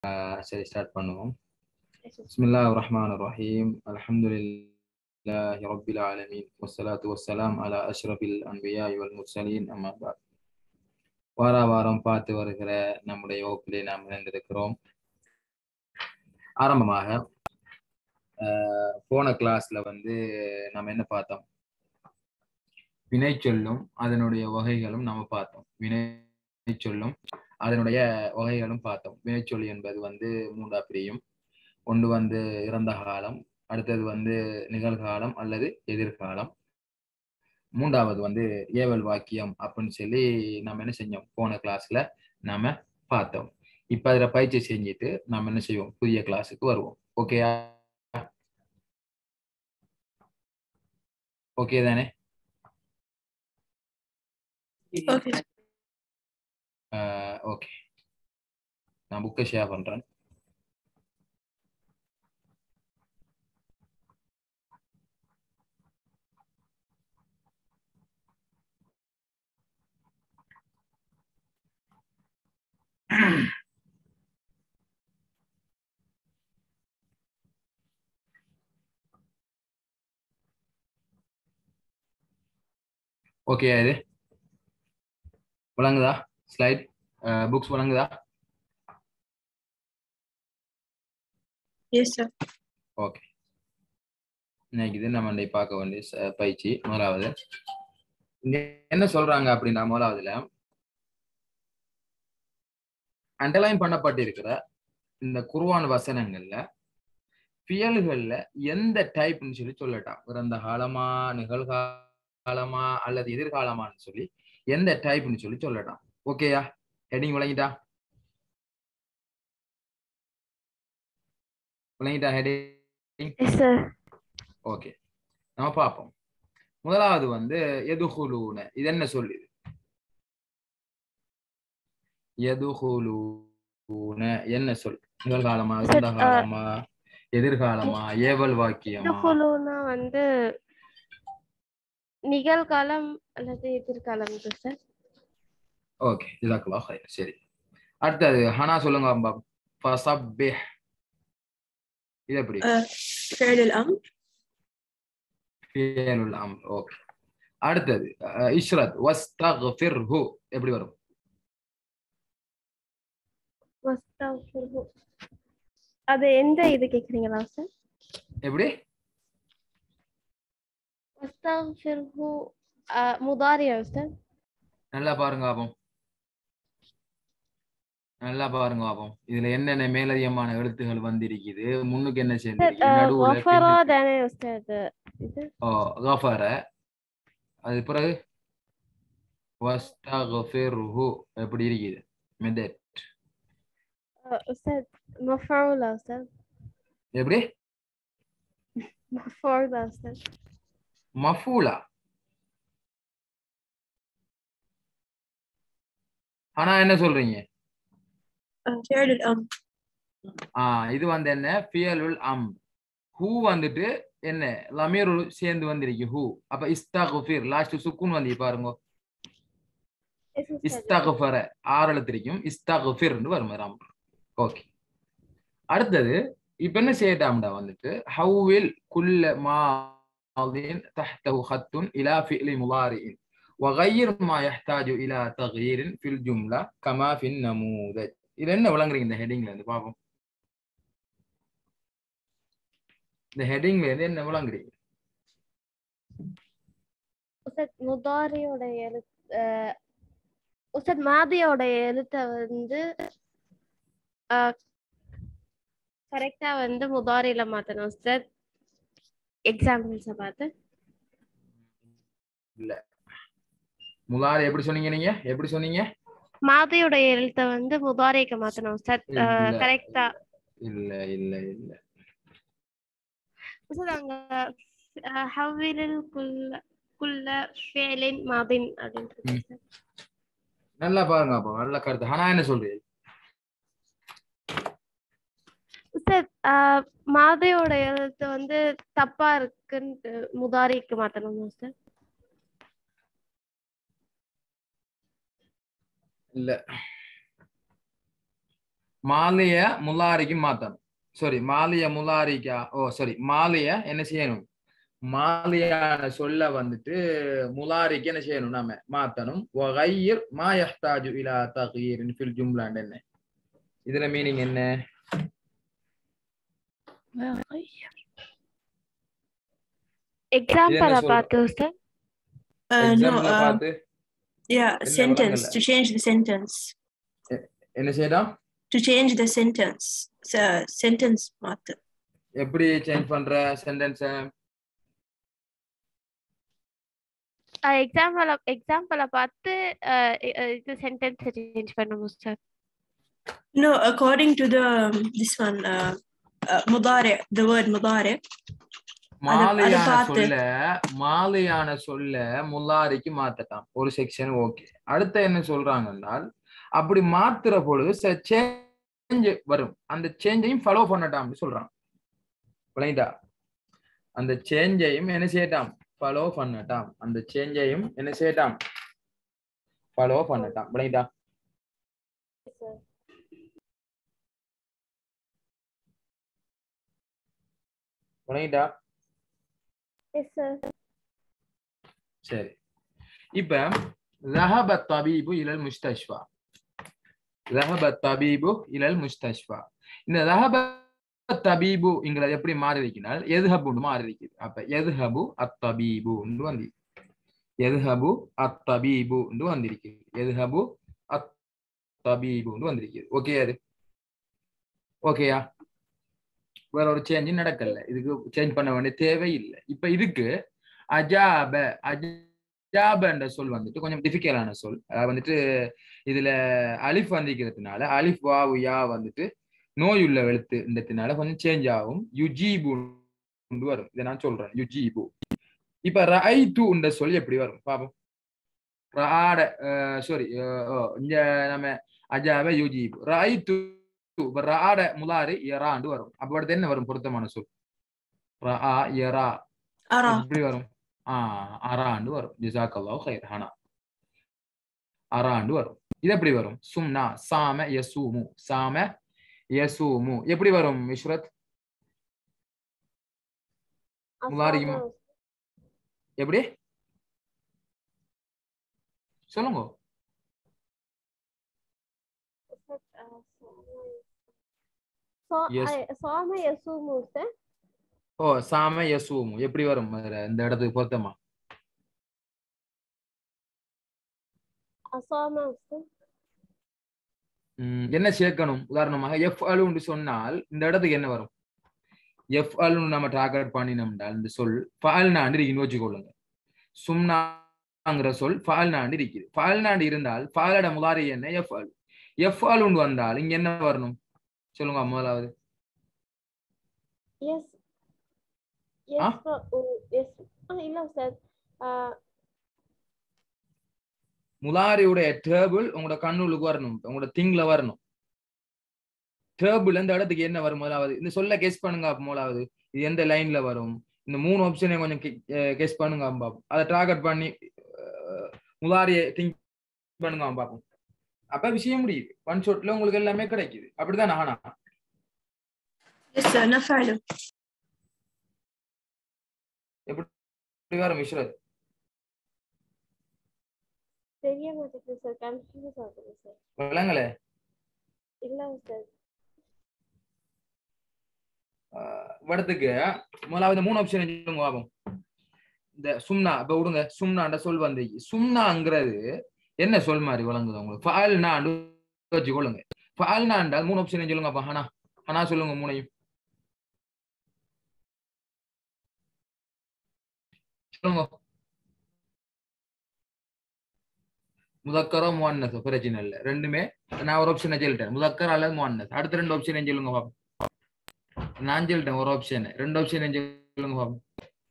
சரி ஸ்டார்ட் பண்ணுவோம் بسم الله الرحمن الرحيم الحمد لله رب العالمين والصلاة والسلام على أشرف الأنبياء والمرسلين أما بعد வார வாரம் பார்த்து வருகிற நம்முடைய வகுப்பிலே நாம் இணைந்திருக்கிறோம் ஆரம்பமாக ஆஹ், போன கிளாஸ்ல வந்து நம்ம என்ன பார்த்தோம் வினை சொல்லும் அதனுடைய வகைகளும் நம்ம பார்த்தோம் வினை சொல்லும் அதனுடைய வகைகளும் பார்த்தோம் வினைச்சொல் என்பது வந்து மூன்றா பிரியும் ஒன்று வந்து இறந்த காலம் அடுத்தது வந்து நிகழ்காலம் அல்லது எதிர்காலம் மூன்றாவது வந்து ஏவல் வாக்கியம் அப்படின்னு சொல்லி நம்ம என்ன செஞ்சோம் போன கிளாஸ்ல நாம பார்த்தோம் இப்ப அதுல பயிற்சி செஞ்சுட்டு நாம என்ன செய்வோம் புதிய கிளாஸுக்கு வருவோம் ஓகேயா ஓகே தானே ஓகே ஓகே நான் புக்கை ஷேர் பண்றேன் ஓகே இது விளங்குதா ஸ்லைட் புக்ஸ் விளங்குதா எஸ் சார் ஓகே இன்னைக்கு இது நம்ம இன்னைக்கு பார்க்க வேண்டிய ச- பயிற்சி முதலாவது இங்க என்ன சொல்றாங்க அப்படின்னா முதலாவதுல அண்டர்லைன் பண்ணப்பட்டிருக்கிற இந்த குர்ஆன் வசனங்கள்ல பியல்கள்ல எந்த டைப்னு சொல்லி சொல்லட்டாம் இறந்த காலமா நிகழ்காலமா அல்லது எதிர்காலமான்னு சொல்லி எந்த டைப்னு சொல்லி சொல்லட்டாம் ஓகேயா ஹெட்டிங் விளங்கிட்டா விளங்கிட்டா ஹெட்டிங் எஸ் சார் ஓகே நம்ம பார்ப்போம் முதலாவது வந்து எதுகுலூன இது என்ன சொல்லுது எதுகுலூன என்ன சொல் நிகழ்காலமா Sir, இறந்த uh, காலமா எதிர்காலமா ஏவல் வாக்கியமா குழுனா வந்து நிகழ்காலம் அல்லது எதிர்காலம் சார் ஓகே ஜிசாக்குல்லாஹ் ஹைர் சரி அடுத்தது ஹனா சொல்லுங்க அம்பா ஃபசப்பிஹ் இது எப்படி فعل الأمر ஃபியலுல் அம்ர் ஓகே அடுத்தது அஹ், இஷ்ரத் வஸ்தக்ஃபிர்ஹு எப்படி வரும் வஸ்தஃபிர்ஹு. அது எந்த இது கேக்குறீங்களா சார் எப்படி வஸ்தஃபிர்ஹு அஹ், முதாரியா சார் நல்லா பாருங்க ஆபம் நல்லா பாருங்க ஆபம் இதுல என்னென்ன மேலதிகமான எழுத்துகள் வந்திருக்குது முன்னுக்கு என்ன சார் சேர்ந்திருக்கு நடுவுல வஃபரா பின்னுக்கு- தானே உஸ்தாத் இது ஓ கஃபர அது பிறகு வஸ்தக்ஃபிர்ஹு எப்படி இருக்குது மெதட் அஹ், உஸ்தாத் மஃபூலா உஸ்தாத் எப்படி மஃபூலா உஸ்தாத் மஃபூலா ஆனா என்ன சொல்றீங்க فعل الأمر ஆ இது வந்து என்ன ஃபியலுல் அம் ஹூ வந்துட்டு என்ன லமீருல் சேர்ந்து வந்திருக்கு ஹூ அப்ப இஸ்தகுஃபிர் லாஸ்ட் சுக்குன் வந்து பாருங்க Yes, உஸ்தாத். இஸ்தகுஃபர ஆறு எழுத்திருக்கும் இஸ்தகுஃபிர்னு வரும் ராம் ஓகே அடுத்தது இப்ப என்ன செய்யட்டாம்டா வந்துட்டு ஹவ்வில் குல்ல மாதின் தஹ்தஹு خط الى فعل مضارع وغير ما يحتاج الى تغيير في الجمله كما في النموذج இது என்ன விளங்குறீங்க இந்த ஹெட்டிங்ல இருந்து பாப்போம் இந்த ஹெட்டிங்ல இருந்து என்ன விளங்குறீங்க உஸ்தாத் முதாரியோட எழுத்து அஹ், உஸ்தாத் மாதியோட எழுத்த வந்து கரெக்டா வந்து முதாரியில மாத்தணும் உஸ்தாத் எக்ஸாம்பிள்ஸ பார்த்து முலாரி எப்படி சொன்னீங்க நீங்க எப்படி சொன்னீங்க மாதியோட எழுத்த வந்து முதாரிக்கு மாத்தணும் உஸ்தாத் இல்ல. கரெக்டா இல்ல இல்ல இல்ல உஸ்தாத் அங்க அஹ், ஹவ்விலில் குல்ல குல்ல ஃபேலின் மாதின் அப்படின்றது ம். உஸ்தாத். நல்லா பாருங்க அப்போ நல்ல கருத்து ஆனா என்ன சொல்றீங்க உஸ்தாத் அஹ், மாதியோட எழுத்து வந்து தப்பா இருக்குன்னு முதாரிக்கு மாத்தணும் உஸ்தாத் இல்ல மாலைய முலாரிக்கு மாத்தணும் சாரி மாலைய முலாரிக்கா ஓ சாரி மாலைய என்ன செய்யணும் மாலையான சொல்ல வந்துட்டு முலாரிக்கு என்ன செய்யணும் நாம மாத்தணும் வகையிர் மா யஹ்தாஜு இலா தகீரின் ஃபில் ஜும்லாண்ட் என்ன இதுல மீனிங் என்ன எக்ஸாம்பிள சொல்ற? பார்த்து உஸ்தாத் Uh, no, எக்ஸாம்பிள் uh, பார்த்து yeah, என்ன sentence, விளங்கல? to change the sentence. என்ன செய்யலாம் To change the sentence. So, sentence matter. எப்படி சேஞ்ச் பண்ற சென்டென்ஸ எக்ஸாம்பிள எக்ஸாம்பிள பார்த்து அஹ், இ- அஹ், இது சென்டென்ஸ் சேஞ்ச் பண்ணணும் Ustad No, according to the um, this one, uh, uh, mudari, the word mudari. மாலையான பார்த்து. சொல்ல மாலையான சொல்ல முல்லாரிக்கு மாத்தட்டாம் ஒரு செக்ஷன் ஓகே அடுத்து என்ன சொல்றாங்கன்னால் அப்படி மாத்துற பொழுது சேஞ்ச் வரும் அந்த சேஞ்சையும் ஃபாலோ பண்ணட்டாம்னு சொல்றாங்க விளைந்தா அந்த சேஞ்சையும் என்ன செய்யட்டாம் ஃபாலோ பண்ணட்டாம் அந்த சேஞ்சையும் என்ன செய்யட்டாம் ஃபாலோ பண்ணட்டாம் விளைந்தா விளைந்தா எஸ் சார் சரி இப்ப ذهب الطبيب الى المستشفى ذهب الطبيب الى المستشفى இந்த ذهب الطبيب இங்கிறது எப்படி மாறி இருக்கினால் எதுஹபுன்னு மாறி இருக்குது அப்ப எதுஹபு அத்தபீபு வந்து எதுஹபு அத்தபீபு வந்திருக்கு எதுஹபு அத்தபீபு வந்திருக்கு ஓகே அது ஓகேயா வேற ஒரு சேஞ்ச் நடக்கல இதுக்கு சேஞ்ச் பண்ண வேண்டிய தேவை இல்லை இப்ப இதுக்கு அஜாப அஜாப என்ற சொல் வந்துட்டு கொஞ்சம் டிஃபிகல்டான சொல் அதாவது வந்துட்டு இதுல அலிஃப் வந்திருக்கிறதுனால அலிஃப் வாவு யா வந்துட்டு நோய் உள்ள எழுத்துன்றதுனால கொஞ்சம் சேஞ்ச் ஆகும் யுஜீபு வரும் இதை நான் சொல்றேன் யுஜீபு இப்ப ரைத்து என்ற சொல் எப்படி வரும் பாப்போம் ராட சாரி இங்க நம்ம அஜாப யுஜீபு ரைத்து இப்ப ராட முலாரி எராண்டு வரும் அப்ப அடுத்து என்ன வரும் பொருத்தமான சொல் ரா எரா Ara. எப்படி வரும் ஆஹ் அராண்டு வரும் ஜிசாக்கல்லா ஹைர் ஹனா அராண்டு வரும் இது எப்படி வரும் சும்னா சாம யசூமு சாம யசூமு எப்படி வரும் இஷ்ரத் முலாரியும் எப்படி சொல்லுங்க Yes. சோம யசூமு உஸ்தாத் ஓ சாம யசூமு எப்படி வரும் அதுல இந்த இடத்துக்கு பொருத்தமா அசாம உஸ்தாத் ம், என்ன சேர்க்கணும் உதாரணமாக எஃப் அலுன்னு சொன்னால் இந்த இடத்துக்கு என்ன வரும் எஃப் அலுன்னு நம்ம டார்கெட் பண்ணினோம்னால் இந்த சொல் ஃபால் நாண்டு இருக்குன்னு வச்சுக்கொள்ளுங்க சும்னாங்கிற சொல் ஃபால் நாண்டு இருக்குது ஃபால் நாண்டு இருந்தால் ஃபாலோட முதாரி என்ன எஃப் அல் எஃப் அலுன்னு வந்தால் இங்க என்ன வரணும் சொல்லுங்க முதலாவது எஸ் ஆ? எஸ் எஸ் இல்ல உஸ்தாத் ஆஹ், முலாரியுடைய டேபிள் உங்களோட கண்ணுளுக்கு வரணும் உங்களோட திங்ல வரணும் டேபிள் இந்த இடத்துக்கு என்ன வரும் முதலாவது இந்த சொல்ல கெஸ் பண்ணுங்க அப்ப முதலாவது இது எந்த லைன்ல வரும் இந்த மூணு ஆப்ஷனை கொஞ்சம் கெஸ் பண்ணுங்க பாப்போம் அதை டார்கெட் பண்ணி அஹ், முலாரியை திங்க் பண்ணுங்க பாப்போம் அப்ப விஷயம் முடியுது ஒன் ஷாட்ல உங்களுக்கு எல்லாமே கிடைக்குது அப்படிதான் ஆனா Yes, sir. نفعله. இப்படி வரும் இஷ்ரத் தெரிய மாட்டேங்குது சார் கன்ஃபியூஸ் ஆகுது சார் விளங்கல இல்ல உஸ்தாத் இடத்துக்கு முதலாவது மூணு ஆப்ஷன் சொல்லுங்க பாப்போம் இந்த சும்னா இப்ப விடுங்க சும்னாண்ட சொல் வந்து சும்னாங்கிறது என்ன சொல் மாதிரி விளங்குது உங்களுக்கு ஃபால்னாண்டு வச்சுக்கொள்ளுங்க ஃபால்னாண்டால் மூணு ஆப்ஷன் சொல்லுங்க அப்ப ஹனா ஹனா சொல்லுங்க மூணையும் சொல்லுங்க முதக்கரோ முவன்னஸ் பிரச்சனை இல்லை ரெண்டுமே நான் ஒரு ஆப்ஷனை சொல்லிட்டேன் முதக்கர் அல்லது முவன்னஸ் அடுத்த ரெண்டு ஆப்ஷன் சொல்லுங்க பாப்போம் நான் சொல்லிட்டேன் ஒரு ஆப்ஷன் ரெண்டு ஆப்ஷன் சொல்லுங்க பாப்போம்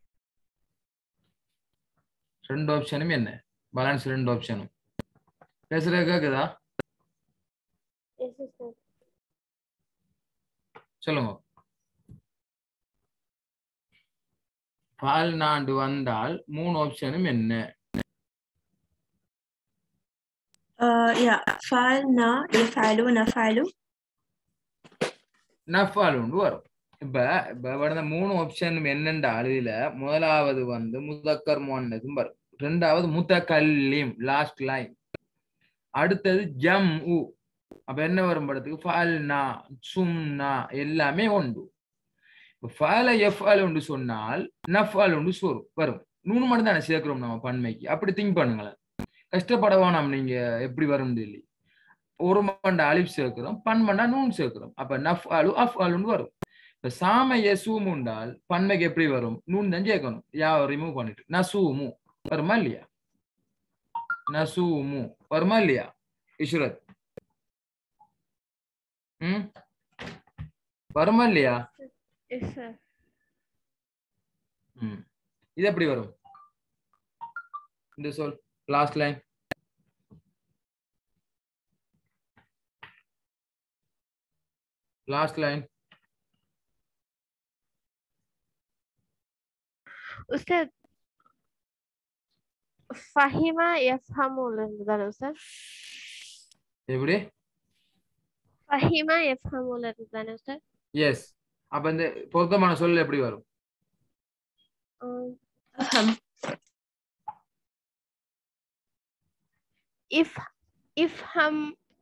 ரெண்டு ஆப்ஷனும் என்ன பேலன்ஸ் ரெண்டு ஆப்ஷனும் பேசுறது கேக்குதா எஸ் உஸ்தாத் சொல்லுங்க பால் நாண்டு வந்தால் மூணு ஆப்ஷனும் என்ன Uh, yeah. فعلنا يفعلون نفعل நஃபால் உண்டு வரும் இப்ப இப்ப வந்த மூணு ஆப்ஷன் என்னென்றால் இதுல முதலாவது வந்து முதக்கர் முன்னதும் வரும் ரெண்டாவது முத்தகல்லிம் லாஸ்ட் லைன் அடுத்தது ஜம் உ அப்ப என்ன வரும் படத்துக்கு ஃபால்னா சும்னா எல்லாமே உண்டு இப்ப ஃபால எஃப்ஆல் உண்டு சொன்னால் நஃபால் உண்டு சொரும் வரும் நூறு மட்டும் தானே சேர்க்கிறோம் நம்ம பன்மைக்கு அப்படி திங்க் பண்ணுங்களேன் கஷ்டப்பட வேணாம் நீங்க எப்படி வரும் சொல்லி ஒரு மண்ட அலிப் சேர்க்கிறோம் பன் மண்டா நூன் சேர்க்கிறோம் அப்ப நஃப் அலு அஃப் அலுன்னு வரும் இப்ப சாம யசூம் உண்டால் பன்மைக்கு எப்படி வரும் நூன் தான் சேர்க்கணும் யா ரிமூவ் பண்ணிட்டு நசூமு வருமா இல்லையா நசூமு வருமா இல்லையா இஷ்ரத் ம் வருமா இல்லையா Yes, sir. ம் இது எப்படி வரும் இந்த சொல் லாஸ்ட் லைன் லாஸ்ட் லைன் உஸ்தாத் ஃபஹிமா யஃப்ஹமுல இருந்து தானே உஸ்தாத் எப்படி ஃபஹிமா யஃப்ஹமுல இருந்து தானே உஸ்தாத் எஸ் அப்ப இந்த பொருத்தமான சொல் எப்படி வரும் Um, أفهم if ifham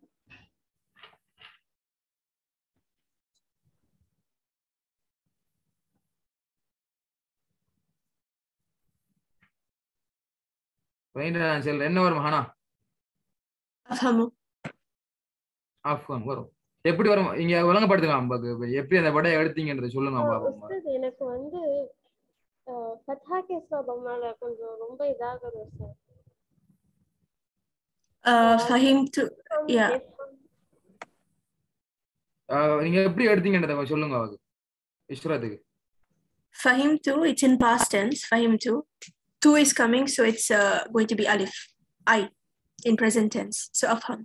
நான் சொல்றேன் என்ன வரும் ஹனா أفهم ஆஃப்கான் வரும் எப்படி வரும் இங்க விளங்கப்படுத்துங்க அம்பாக்கு எப்படி அந்த படம் எடுத்தீங்கன்றத சொல்லுங்க பாப்போம் உஸ்தாத் எனக்கு வந்து ஃபத்ஹா கேஸ்வபம்னால கொஞ்சம் ரொம்ப இதாகுது சார் uh, فهمت Yeah. ஆஹ் நீங்க எப்படி எடுத்தீங்கன்றத கொஞ்சம் சொல்லுங்க அவக்கு இஷ்ரத்துக்கு فهمت it's in past tense فهمت two is coming so it's uh, going to be alif I in present tense so أفهم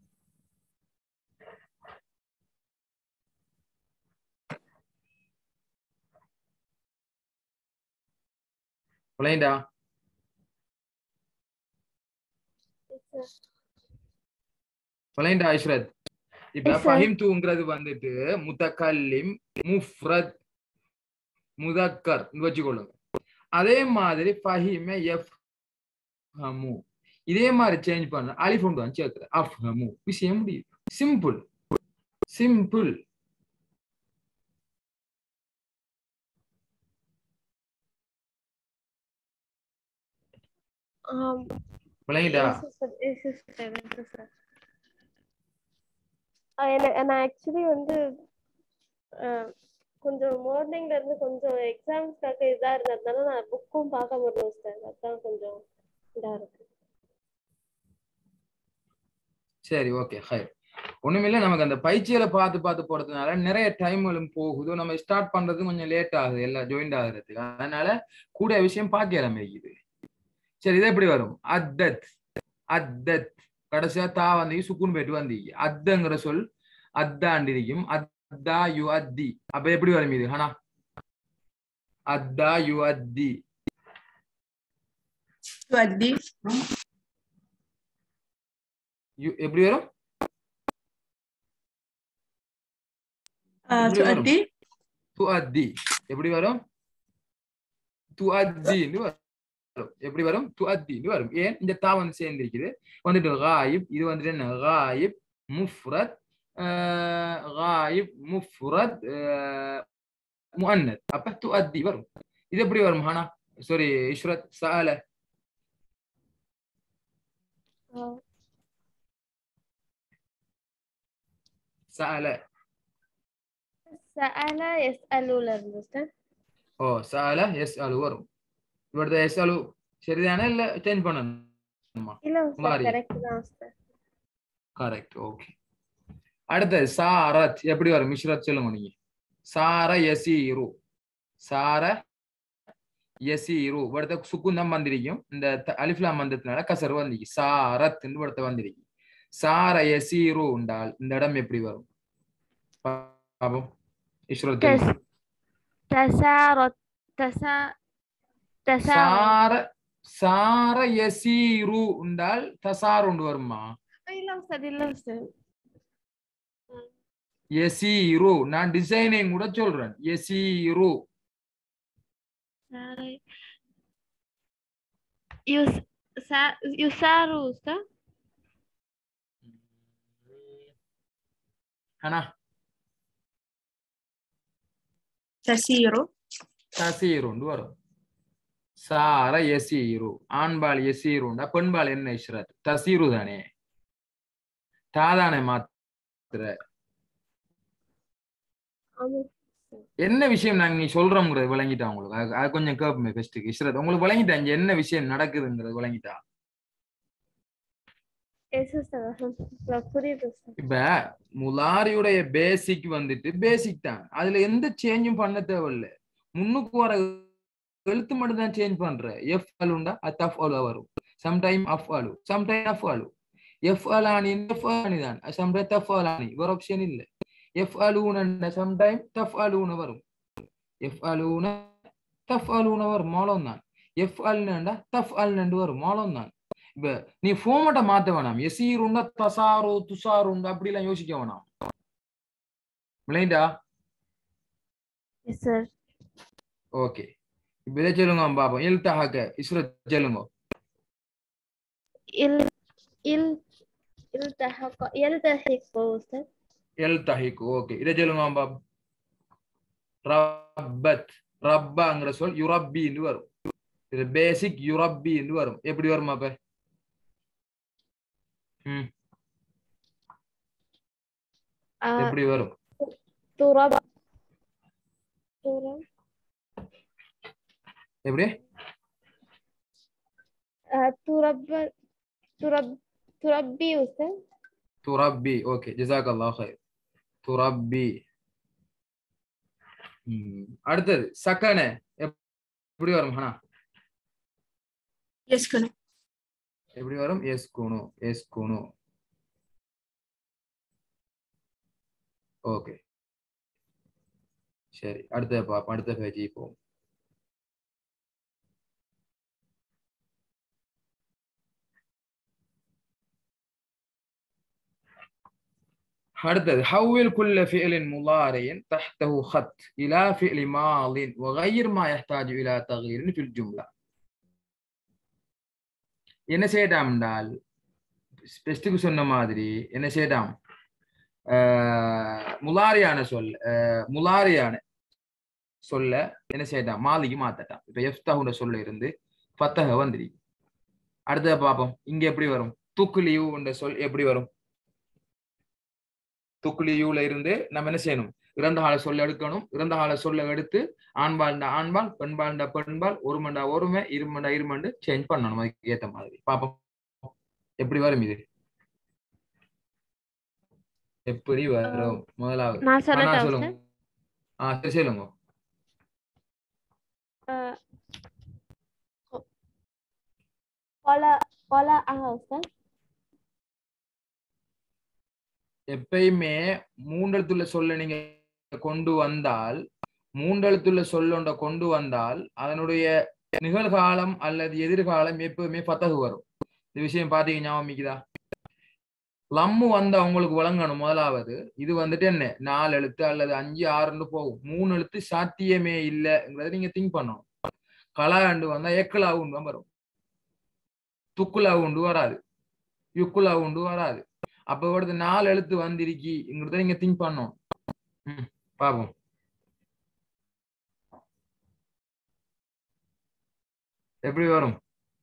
விளையண்டா விளையண்டா Ishrat இப்ப Yes, sir. ஃபஹிம் தூங்கிறது வந்துட்டு முத்தக்கல்லிம் முஃப்ரத் முதக்கர் வச்சுக்கொள்ளுங்க அதே மாதிரி ஃபஹிம எஃப் ஹமு இதே மாதிரி சேஞ்ச் பண்ண அலிஃப் உண்டு வந்து சேர்க்குற அஃப் ஹமு விஷயம் முடியும் சிம்பிள் சிம்பிள் Um, விளையண்டா yes, sir. Yes, sir. Yes, sir. ஆஹ் எனக்கு நான் ஆக்சுவலி வந்து ஆஹ் கொஞ்சம் மார்னிங்ல இருந்து கொஞ்சம் எக்ஸாம்ஸ்க்காக இதா இருந்ததுனால நான் புக்கும் பார்க்க முடியல சார் அதான் கொஞ்சம் இதா இருக்கு சரி ஓகே ஹை ஒண்ணுமில்ல நமக்கு அந்த பயிற்சியில பார்த்து பார்த்து போறதுனால நிறைய டைம்களும் போகுது நம்ம ஸ்டார்ட் பண்றது கொஞ்சம் லேட் ஆகுது எல்லாம் ஜாயின்ட் ஆகுறதுக்கு அதனால கூட விஷயம் பார்க்க இருக்குது சரி இது எப்படி வரும் அத்தத் அத்தத் கடைசியா தா வந்து சுக்குன் போயிட்டு வந்தீங்க அத்தங்கிற சொல் அத்தாண்டு இருக்கும் அத்தா யு அத்தி அப்ப எப்படி வரும் இது ஹனா அத்தா யு அத்தி تؤدي யு- எப்படி வரும் uh, எப்படி வரும்? تؤدي துஅத்தி எப்படி வரும் துஅத்தின்னு வரும் எப்படி வரும் துஅத்தின்னு வரும் ஏன் இந்த தா வந்து சேர்ந்திருக்குது வந்துட்டு காயிப் இது வந்துட்டு என்ன காயிப் முஃப்ரத் ஆஹ், காயிப் முஃப்ரத் ஆஹ், முஅன்னத் அப்ப துஅத்தி வரும் இது எப்படி வரும் ஹானா சாரி இஷ்ரத் சஅல ஆஹ் சஅல சஅல யஸ்அலுல இருந்து சார் ஓ சஅல எஸ்அலு வரும் இவரது எஸ்அலு சரிதானே இல்ல சேஞ்ச் பண்ணணுமா இல்ல சார் மாறி. கரெக்ட் தான் சார் கரெக்ட் ஓகே அடுத்தது சாரத் எப்படி வரும் மிஸ்ரத் சொல்லுங்க நீங்க சார யசீரு சார யசீரு இവിടുത്തെ சுக்குன் தான் வந்திருக்கும் இந்த த- அலிஃப்லாம் வந்ததுனால கசர் வந்திருக்கு சாரத் இവിടുത്തെ வந்திருக்கு சார யசீரு உண்டால் இந்த இடம் எப்படி வரும் பாப்போம் இஸ்ரத் டெஸ் தசாரத் தசா தசா சார சார யசீரு உண்டால் தசார் உண்டு வருமா இல்ல சார் இல்ல சார் எசீரு நான் டிசைனிங் கூட சொல்றேன் எசீரு சாரை யுஸ் சா- யுசாரு உஸ்தாத் ஆனா تسير தசீருண்டு வரும் சார எசீரு ஆண்பால் எசீருண்டா பெண்பால் என்ன இஷ்ரத் தசீரு தானே தாதானே மாத்திர ஆமா என்ன விஷயம் நாங்க நீ சொல்றோம்ங்கிறது விளங்கிட்டா உங்களுக்கு அது- அது கொஞ்சம் கேட்போமே ஃபர்ஸ்ட்டுக்கு இஷ்ரத் உங்களுக்கு விளங்கிட்டா இங்க என்ன விஷயம் நடக்குதுங்கிறது விளங்கிட்டா எஸ் உஸ்தாத் புரியுது உஸ்தாத் இப்ப முலாரியுடைய பேசிக் வந்துட்டு பேசிக் தான் அதுல எந்த சேஞ்சும் பண்ண தேவையில்ல முன்னுக்கு வர எழுத்து மட்டும் தான் சேஞ்ச் பண்ற எஃப் அலுண்டா அது தஃப் அலு வரும் சம்டைம் அஃப் அலு சம்டைம் அஃப் அலு எஃப் அலானி எஃப் அலானி தான் சம்டைம் தஃப் அலானி ஒரு ஆப்ஷன் இல்ல எஃப் அலூன சம்டைம் தஃப் அலூன வரும் எஃப் அலூன தஃப் அலூன வரும் மாலம் தான் எஃப் அல்னண்டா தஃப் அல்னண்டு வரும் மாலம் தான் இப்ப நீ ஃபோமட்டை மாத்த வேணாம் எசீருண்டா தசாரோ துசாருண்டா அப்படி எல்லாம் யோசிக்க வேணாம் விளைண்டா எஸ் சார் ஓகே இப்ப இதை சொல்லுங்க பாப்போம் இல்தஹக இஸ்ரத் சொல்லுங்க இல் இல் இல்தஹக யல்தஹிகு உஸ்தாத் எல்தஹிக்கு ஓகே இதை சொல்லுங்க பாப்போம் ரப்பத் ரப்பாங்கிற சொல் யுரப்பின்னு வரும் இது பேசிக் யுரப்பின்னு வரும் எப்படி வரும் அப்ப ம் ஆ, எப்படி வரும் துரப் துரப் எப்படி ஆ, துரப்ப துரப் துரப்பி உஸ்தாத் துரப்பி ஓகே ஜிசாக் அல்லாஹ் ஹைர் துரப்பி ம், அடுத்தது சக்கன எப்படி வரும் ஹனா يسكن எப்படி வரும் எஸ் குணு எஸ் குணு ஓகே சரி அடுத்த பாப்போம் அடுத்த பேஜி போவோம் அடுத்தது حول كل فعل مضارع تحته خط إلى فعل ماض وغير ما يحتاج إلى تغيير في الجملة என்ன செய்யட்டாம் என்றால் ஸ்பெஸ்டுக்கு சொன்ன மாதிரி என்ன செய்யட்டாம் ஆஹ் முலாரியான சொல் ஆஹ் முலாரியான சொல்ல என்ன செய்யட்டாம் மாலிக்கு மாத்தட்டாம் இப்ப எஃப்தகுட சொல்ல இருந்து ஃபத்தக வந்துரி அடுத்தது பார்ப்போம் இங்க எப்படி வரும் துக்குலியூ என்ற சொல் எப்படி வரும் துக்குலியூல இருந்து நம்ம என்ன செய்யணும் இறந்த கால சொல்ல எடுக்கணும் இறந்த கால சொல்ல எடுத்து ஆண்பால்டா ஆண்பால் பெண்பால்டா பெண்பால் ஒரு மண்டா ஒருமை இருமண்டா இருமண்டு சேஞ்ச் பண்ணணும் அதுக்கு ஏத்த மாதிரி பாப்போம் எப்படி வரும் இது எப்படி வரும் முதலாவது நான் ஆ, சொல்லட்டா நான் சொல்லுங்க உஸ்தாத் ஆ சரி சொல்லுங்க ஆ, கொ- கொல கொல ஆ உஸ்தாத் எப்பயுமே மூன்றெழுத்துள்ள சொல்ல நீங்க கொண்டு வந்தால் மூன்றெழுத்துள்ள சொல்லொண்ட கொண்டு வந்தால் அதனுடைய நிகழ்காலம் அல்லது எதிர்காலம் எப்பவுமே பத்தகு வரும் இந்த விஷயம் பாத்தீங்க ஞாபகம் மிக்குதா லம்மு வந்து அவங்களுக்கு வழங்கணும் முதலாவது இது வந்துட்டு என்ன நாலு எழுத்து அல்லது அஞ்சு ஆறுன்னு போகும் மூணு எழுத்து சாத்தியமே இல்லைங்கிறத நீங்க திங்க் பண்ணணும் கலாண்டு வந்தா எக்கலா உண்டு தான் வரும் துக்குலா உண்டு வராது யுக்குலா உண்டு வராது அப்ப அடுத்து நாலு எழுத்து வந்திருக்கிங்கிறத நீங்க திங்க் பண்ணணும் ம் பாப்போம் எப்படி வரும்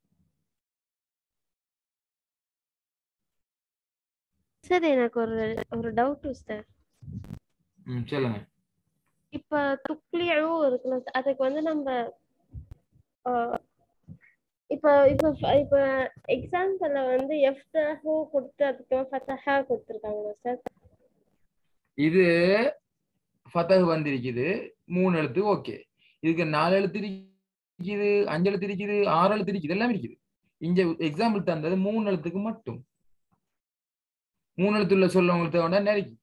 சரி எனக்கு ஒரு ஒரு டவுட் உஸ்தாத் ம் சொல்லுங்க இப்ப துக்ளியும் இருக்குல்ல உஸ்தாத், அதுக்கு வந்து நம்ம ஆ, இப்ப இப்ப இப்ப எக்ஸாம்பிள்ல வந்து எஃப்டஹு கொடுத்து அதுக்கு ஃபத்தஹா கொடுத்துருக்காங்க சார் இது ஃபத்தஹ் வந்திருக்குது மூணு எழுத்து ஓகே இதுக்கு நாலு எழுத்து இருக்குது அஞ்சு எழுத்து இருக்குது ஆறு எழுத்து இருக்குது எல்லாம் இருக்குது இங்க எக்ஸாம்பிள் தந்தது மூணு எழுத்துக்கு மட்டும் மூணு எழுத்துள்ள சொல்ல உங்களுக்கு தேவைன்னா நெருக்கி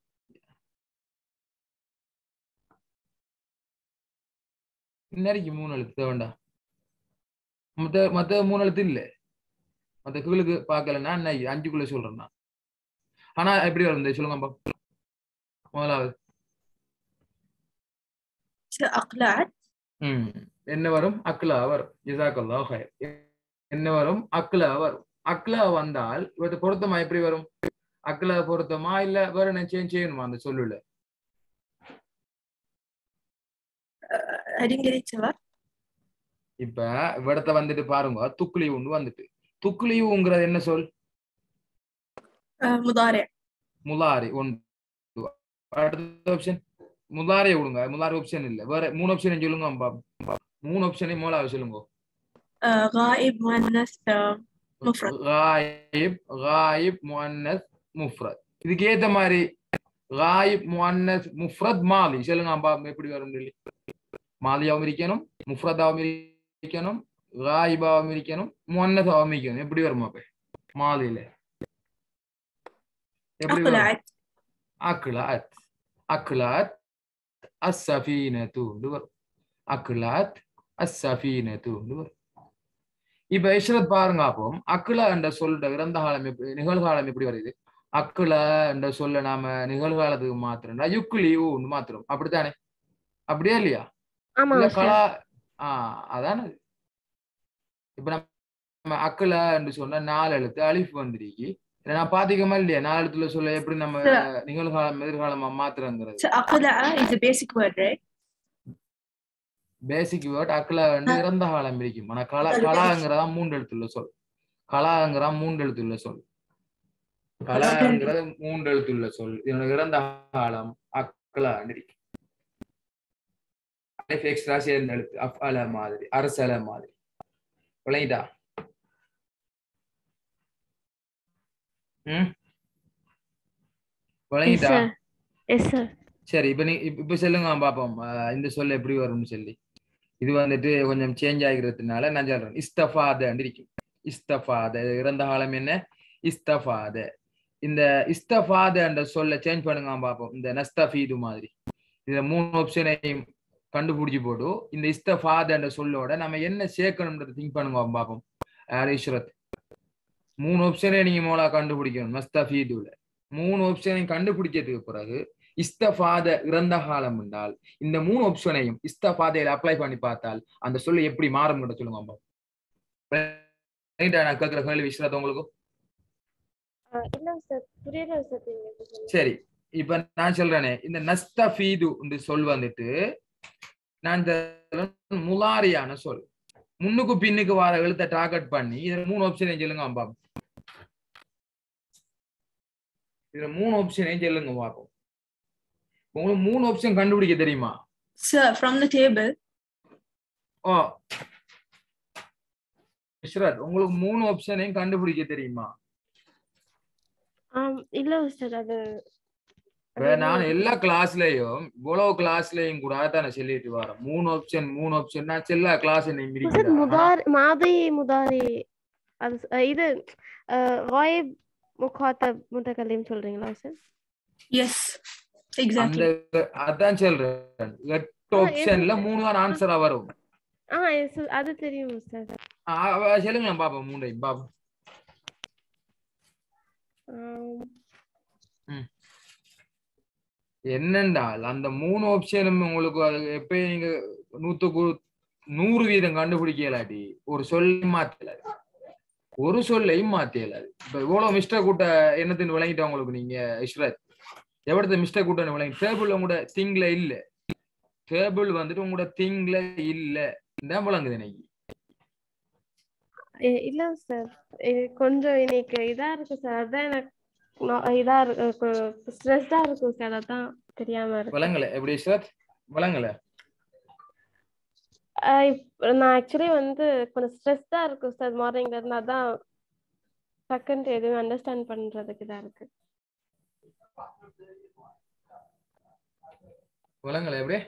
நெருக்கி மூணு எழுத்து தேவைண்டா மத்த மத்த மூணு எழுத்து இல்ல மத்த கீழுக்கு பார்க்கலன்னா என்ன அஞ்சுக்குள்ள சொல்றேன் நான் ஆனா எப்படி வரும் இந்த சொல்லுங்க பாப்போம். முதலாவது So أقلعت ம் என்ன வரும் அக்லா வரும் ஜிசாக்கல்லா ஹைர் என்ன வரும் அக்லா வரும் அக்லா வந்தால் இவத்து பொருத்தமா எப்படி வரும் அக்லா பொருத்தமா இல்ல வேற என்ன சேஞ்ச் செய்யணுமா அந்த சொல்லுல I didn't get it Sir. இப்ப இவ்விடத்த வந்துட்டு பாருங்க துக்குலி உண்டு வந்துட்டு துக்குலிவுங்கிறது என்ன சொல் Uh, مضارع முலாரி ஒன்று அடுத்த ஆப்ஷன் முலாரியை விடுங்க முலாரி ஆப்ஷன் இல்ல வேற மூணு ஆப்ஷன் சொல்லுங்க பாப்போம். மூணு ஆப்ஷனையும் மூலாவது சொல்லுங்க uh, غائب مؤنث uh, مفرد غايب غايب مؤنث مفرد இதுக்கு ஏத்த மாதிரி غايب مؤنث مفرد மாலி சொல்லுங்க பாப்போம் எப்படி வரும் சொல்லி மாலியாவும் இருக்கணும் முஃப்ரதாவும் இருக்கணும் غايبாவும் இருக்கணும் முன்னதாவும் இருக்கணும் எப்படி வரும் அப்ப மாலியில எப்படி வரும் أقلعت அக்லாத் அக்லாத் அஸ்ஸஃபீனத்து வரும் அக்லாத் அஸ்ஸஃபீனத்து வரும் இப்ப இஷ்ரத் பாருங்க அப்போ அக்லா என்ற சொல்ற இறந்த காலம் எப்படி நிகழ்காலம் எப்படி வருது அக்லா என்ற சொல்ல நாம நிகழ்காலத்துக்கு மாத்திரம்னா யுக்குலி ஊன்னு மாத்திரம் அப்படித்தானே அப்படியா இல்லையா ஆமா இல்ல உஸ்தாத் கலா ஆஹ் அதானே அது. இப்ப நம்ம அக்லா என்று சொன்னா நாலு எழுத்து அலிஃப் வந்துருக்கு இதை நான் பாத்திக்கமா இல்லையா நாலு எழுத்துல சொல்ல எப்படி நம்ம Sir. நிகழ்காலம் எதிர்காலமா மாத்திரங்கிறது So أقلع is a basic word right basic word அக்லா வந்து இறந்த காலம் இருக்கும் ஆனா கலா கலாங்கிறதா மூன்று எழுத்துள்ள சொல் கலாங்கிறதா மூன்று எழுத்துள்ள சொல் கலாங்கிறது மூன்று எழுத்துள்ள சொல் இதனோட இறந்த காலம் அக்லா இருக்கு எக்ஸ்ட்ரா சேர்ந்த எழுத்து அஃப் அல மாதிரி அரசல மாதிரி விளங்கிட்டா ம் எஸ் விளங்கிட்டா சார் எஸ் சார் சரி இப்ப நீ இப்ப இப்ப சொல்லுங்க பாப்போம் அஹ் இந்த சொல்ல எப்படி வரும்னு சொல்லி இது வந்துட்டு கொஞ்சம் சேஞ்ச் ஆகிறதுனால நான் சொல்றேன் இஸ்தஃபாத இருக்கும் இஸ்தஃபாத இறந்த காலம் என்ன இஸ்தஃபாத இந்த இஸ்தஃபாத என்ற சொல்ல சேஞ்ச் பண்ணுங்க பாப்போம் இந்த நஸ்தஃபீது மாதிரி இதுல மூணு ஆப்ஷனையும் கண்டுபிடிச்சு போட்டு இந்த இஸ்தஃபாத என்ற சொல்லோட நம்ம என்ன சேர்க்கணும்ன்றத திங்க் பண்ணுங்க பாப்போம் யார் ஈஸ்வரத் மூணு ஆப்ஷனை நீங்க மூலா கண்டுபிடிக்கணும் நஸ்தஃபீதுல மூணு ஆப்ஷனையும் கண்டுபிடிச்சதுக்கு பிறகு இஸ்தஃபாத இறந்த காலம் என்றால் இந்த மூணு ஆப்ஷனையும் இஸ்தஃபாதையில அப்ளை பண்ணி பார்த்தால் அந்த சொல்ல எப்படி மாறும் கூட சொல்லுங்க அம்மா Right ஆ நான் கேட்கிற கேள்வி விஸ்வநாத் உங்களுக்கு இல்ல சார் புரியல சார் நீங்க எப்படி சொன்னீங்க. சரி இப்ப நான் சொல்றேனே இந்த நஸ்தஃபீது என்று சொல் வந்துட்டு நான் இந்த முலாரியான சொல் முன்னுக்கு பின்னுக்கு வர எழுத்தை டார்கெட் பண்ணி இதுல மூணு ஆப்ஷனையும் சொல்லுங்க பாப்போம் இதுல மூணு ஆப்ஷனையும் சொல்லுங்க பாப்போம் உங்களுக்கு மூணு ஆப்ஷன் கண்டுபிடிக்க தெரியுமா Sir, from the table, ஓ இஸ்ரத் உங்களுக்கு மூணு ஆப்ஷனையும் கண்டுபிடிக்க தெரியுமா ஆம் இல்ல சார் அது இப்ப நான் எல்லா கிளாஸ்லயும் இவ்வளவு கிளாஸ்லயும் கூட தானே சொல்லிட்டு வரேன் மூணு ஆப்ஷன் மூணு ஆப்ஷன் நான் எல்லா கிளாஸ் என்ன சார் மிரிக்கிறேன் முதாரி மாதி முதாரி அது ச- அஹ் இது வாயிப் முகாத்தப் முத்தகல்லிம் சொல்றீங்களா சார் yes, அந்த exactly. அதான் சொல்றேன் எட்டு ஆப்ஷன்ல மூணு தான் ஆன்சரா வரும் ஆ yes, sir. அது தெரியும் சார் ஆ, அவ- சொல்லுங்க பாப்போம் மூணையும் பாப்போம் என்னென்றால் அந்த மூணு ஆப்ஷனும் உங்களுக்கு அது எப்பயும் நீங்க நூத்துக்கு நூறு வீதம் கண்டுபிடிக்கலாட்டி ஒரு சொல்லையும் மாத்தலாது ஒரு சொல்லையும் மாத்தலாது இப்ப இவ்வளவு மிஸ்டேக் கூட்ட என்னத்துன்னு விளங்கிட்டா உங்களுக்கு நீங்க இஸ்ரத் எவ்வளவு மிஸ்டேக் கூட்டன்னு விளங்கி டேபிள் உங்களோட திங்ல இல்ல டேபிள் வந்துட்டு உங்களோட திங்ல இல்ல தான் விளங்குது இன்னைக்கு எ- இல்ல சார் கொஞ்சம் இன்னைக்கு இதா இருக்கு சார் அதான் எனக்கு நா- இதா இருக்கு ஸ்ட்ரெஸ்டா இருக்கும் சார் அதான் தெரியாம இருக்கு விளங்கல எப்படி இஸ்ரத் விளங்கல அஹ் இப்ப நான் ஆக்சுவலி வந்து கொஞ்சம் ஸ்ட்ரெஸ்டா இருக்கும் சார் மார்னிங்ல இருந்து அதான் டக்குன்ட்டு எதுவும் அண்டர்ஸ்டாண்ட் பண்றதுக்கு இதா இருக்கு விளங்கல எப்படி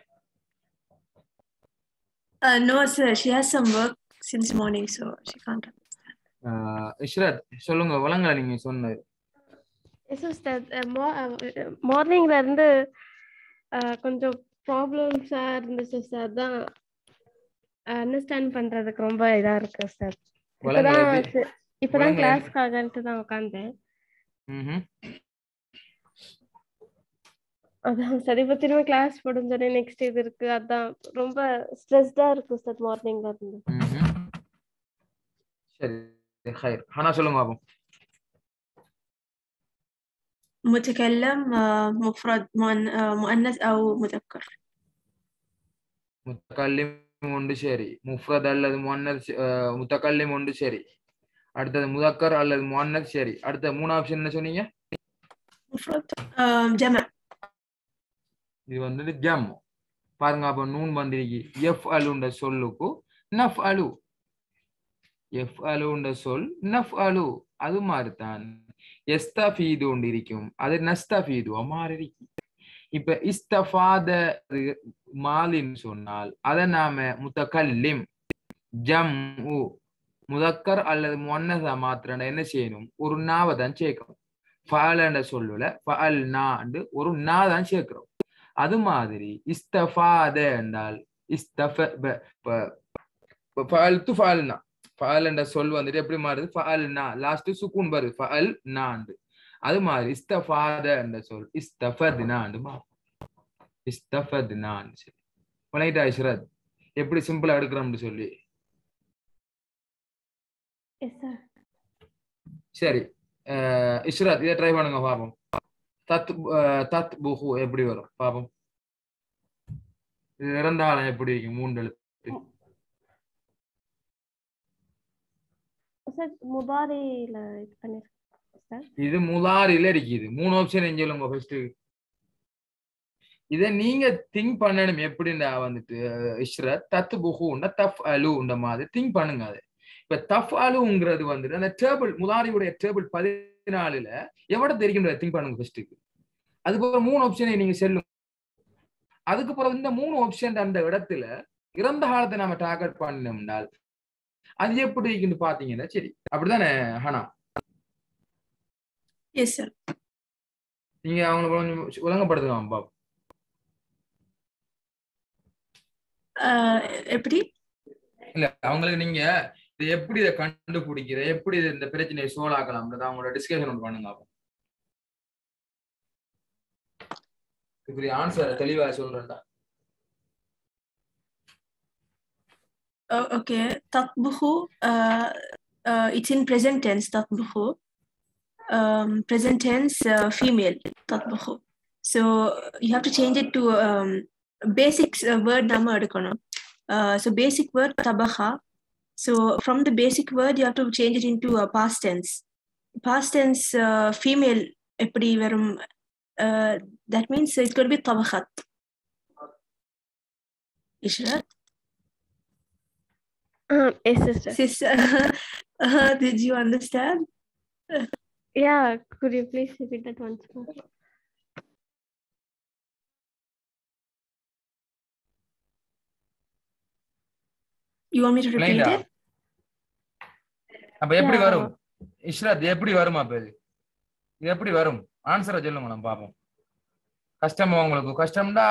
Uh, no, sir, she has some work since morning, so she can't. ஆஹ் இஸ்ரத் சொல்லுங்க விளங்கல நீங்க சொன்னது எஸ் சார் மார்னிங்ல இருந்து அஹ், கொஞ்சம் ப்ராப்ளம்ஸா இருந்துச்சு சார் அதான் அண்டர்ஸ்டாண்ட் பண்றதுக்கு ரொம்ப இதா இருக்கு சார் விளங்கல இப்பதான் எப்படி ச- இப்பதான் விளங்கல. கிளாஸ்க்காகன்ட்டு தான் உட்காந்தேன் ம்ஹும். அதான் சரி இப்ப திரும்ப கிளாஸ் முடிஞ்சோடனே நெக்ஸ்ட் இது இருக்கு அதான் ரொம்ப ஸ்ட்ரெஸ்டா இருக்கு உஸ்தாத் மார்னிங்ல இருந்து ம்ஹும். சரி ஹைர் ஹனா சொல்லுங்க பாப்போம் متكلم آه، مفرد مؤن- آه، مؤنث أو مذكر முத்தக்கல்லிம் ஒன்று சரி முஃப்ரத் அல்லது முன்னத் முத்தக்கல்லிம் ஒன்று சரி அடுத்தது முதக்கர் அல்லது முன்னத் சரி அடுத்த மூணு ஆப்ஷன் என்ன சொன்னீங்க مفرد آه، جمع இது வந்துட்டு ஜம் பாருங்க அப்ப நூன் வந்திருக்கு எஃப் அலுன்ற சொல்லுக்கு நஃப் அலு எஃப் அலுன்ற சொல் நஃப் அலு அது மாதிரிதான் எஸ்தஃபீது ஒன்று இருக்கும் அது நஸ்தஃபீதுவா மாறி இருக்கு இப்ப இஸ்தஃபாத மாலின்னு சொன்னால் அதை நாம முத்தகல்லிம் ஜம் முதக்கர் அல்லது முன்னதா மாத்திரம் என்ன செய்யணும் ஒரு நாவை தான் சேர்க்கணும் ஃபஅலன்ற சொல்லுல ஃபஅல் நாண்டு ஒரு நா தான் சேர்க்கிறோம் அது மாதிரி இஸ்தஃபாத என்றால் இஸ்தஃப ப- ப- ப- ஃபஅல்து ஃபஅல்னா ஃபஅல் என்ற சொல் வந்துட்டு எப்படி மாறுது ஃபஅல் நா லாஸ்ட் சுக்கூன் வருது ஃபஅல் நாண்டு அது மாதிரி இஸ்தஃபாத என்ற சொல் இஸ்தஃபத்னாண்டு மாறும் இஸ்தஃபத்னான்னு சரி வணங்கிட்டா இஷ்ரத் எப்படி சிம்பிளா எடுக்கிறோம்னு சொல்லி எஸ் சார் சரி அஹ் இஷ்ரத் இதை ட்ரை பண்ணுங்க பாப்போம் தத் அஹ் தத் புஹு எப்படி வரும் பாப்போம் இது இறந்தாலும் எப்படி இருக்கும் மூன்று எழுத்து சார் முபாரில இது பண்ணிருக்கேன் சார் இது முலாரில இருக்குது மூணு ஆப்ஷன் எங்க சொல்லுங்க ஃபர்ஸ்ட் இத நீங்க திங்க் பண்ணணும் எப்படின்னா வந்துட்டு அஹ் இஷ்ரத் தத் புஹுன்னா தஃப் அலுன்ற மாதிரி திங்க் பண்ணுங்க அது இப்ப தஃப் அலுங்கிறது வந்துட்டு அந்த டேபிள் முலாரியுடைய டேபிள் பதினாலுல எவ்வளவு தெரியும்ன்ற திங்க் பண்ணுங்க ஃபர்ஸ்ட் அதுக்கப்புறம் மூணு ஆப்ஷனை நீங்க செல்லும் அதுக்கப்புறம் இந்த மூணு ஆப்ஷன் அந்த இடத்துல இறந்த காலத்தை நம்ம டார்கெட் பண்ணோம்னால் அது எப்படி இருக்குன்னு பாத்தீங்கன்னா சரி அப்படிதானே ஹனா yes sir நீங்க அவங்களை கொஞ்சம் ஒழுங்கப்படுத்தலாம் பாப் ஆஹ் எப்படி இல்ல அவங்களுக்கு நீங்க இது எப்படி இதை கண்டுபிடிக்கிற எப்படி இது இந்த பிரச்சனையை சோல் ஆக்கலாம்ன்றத அவங்களோட டிஸ்கஷன் ஒன்று பண்ணுங்க அப்போ இப்படி ஆன்சர் தெளிவா சொல்றேன்டா Oh, okay تطبخ uh, uh, it's in present tense تطبخ um, present tense uh, female تطبخ so you have to change it to um, basic uh, word nama எடுக்கணும் uh, so basic word طبخ so from the basic word you have to change it into a past tense past tense uh, female எப்படி வரும் uh, that means it's going to be طبخت إشراق yes sister Sis, uh, did you understand? Yeah could you please repeat that once more You want me to repeat Linda. it? அப்ப எப்படி Yeah. வரும் இஷ்ரத் எப்படி வருமா அப்ப இது இது எப்படி வரும் ஆன்சரை சொல்லுங்க நம்ம பாப்போம் கஷ்டமா உங்களுக்கு கஷ்டம்டா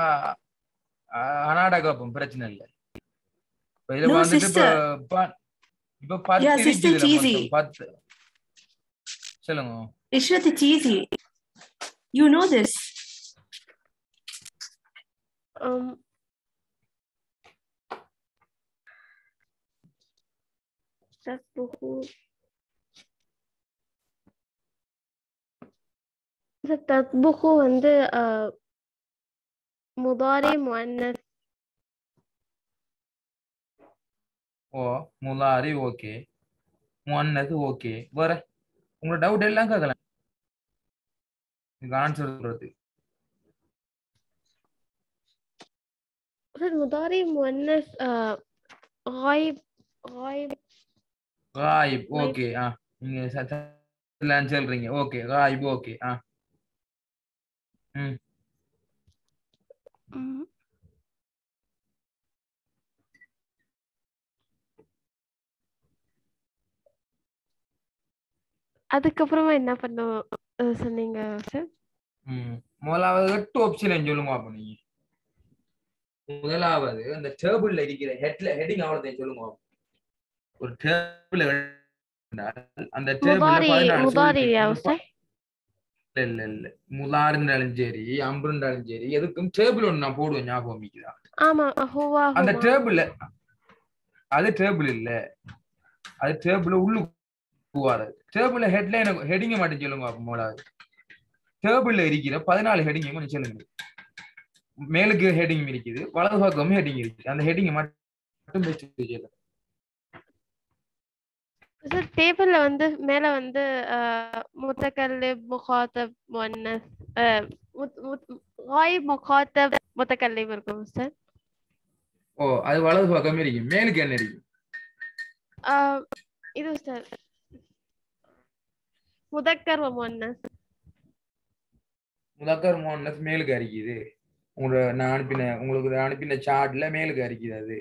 அனாடா கேப்போம் பிரச்சனை இல்ல இப்ப இது No, வந்துட்டு இப்ப sister. ப- இப்ப பத்து Yeah, sister, இருக்குது it's easy. மொத்தம், பத்து சொல்லுங்க Ishrat, it's easy. You know this. um تطبخ sir தத்புகு வந்து அஹ், முதாரி முன்னஸ் ஓ முலாரி ஓகே முன்னது ஓகே வேற உங்களோட டவுட் எல்லாம் கேட்கலாம் இதுக்கு ஆன்சர் சொல்றது சார் முதாரி முன்னஸ் غايب غايب காயிப் ஓகே ஆ நீங்க ச- ச- எல்லாம் சொல்றீங்க ஓகே காயிப் ஓகே ஆ ம் ம். அதுக்கப்புறமா என்ன பண்ணும் அஹ் சொன்னீங்க சார் ம் முதலாவது எட்டு ஆப்ஷன் சொல்லுங்க அப்ப நீங்க முதலாவது அந்த டேபிள்ல இருக்கிற ஹெட்ல ஹெட்டிங் அவ்வளவு சொல்லுங்க பாப்போம். ஒரு டேபிள் அந்த டேபிள்ல முதாரி பதினாலு முதாரி சொல்லிட்டு யா இந்த ப- சார் இல்ல இல்ல முலார் இருந்தாலும் சரி அம்பு இருந்தாலும் சரி எதுக்கும் டேபிள் ஒண்ணு நான் போடுவேன் ஞாபகம் மிக்குதா ஆமா ஹுவா அந்த ஹுமா டேபிள் அது டேபிள் இல்ல அது டேபிள் உள்ளுக்கு வராது டேபிள் ஹெட்லைன் ஹெடிங்க மட்டும் சொல்லுங்க அப்ப முதலாவது டேபிள்ல இருக்கிற பதினாலு ஹெடிங்க கொஞ்சம் சொல்லுங்க மேலுக்கு ஹெடிங் இருக்குது வலது பக்கம் ஹெடிங் இருக்கு அந்த ஹெடிங் மட்டும் best சொல்லுங்க. சார் டேபிள்ல வந்து மேல வந்து முத்தக்கல்லிப் முகாத்தப் முன்னஸ் غايب مخاطب متكلم இருக்கும் சார் ஓ அது வலது பக்கம் இருக்கு மேலுக்கு என்ன இருக்கு இது சார் முதக்கர் முன்னஸ் முதக்கர் மோனஸ் மேலுக்கு அரிக்குது உங்களோட நான் அனுப்பின உங்களுக்கு நான் அனுப்பின சார்ட்ல மேலுக்கு அரிக்குது அது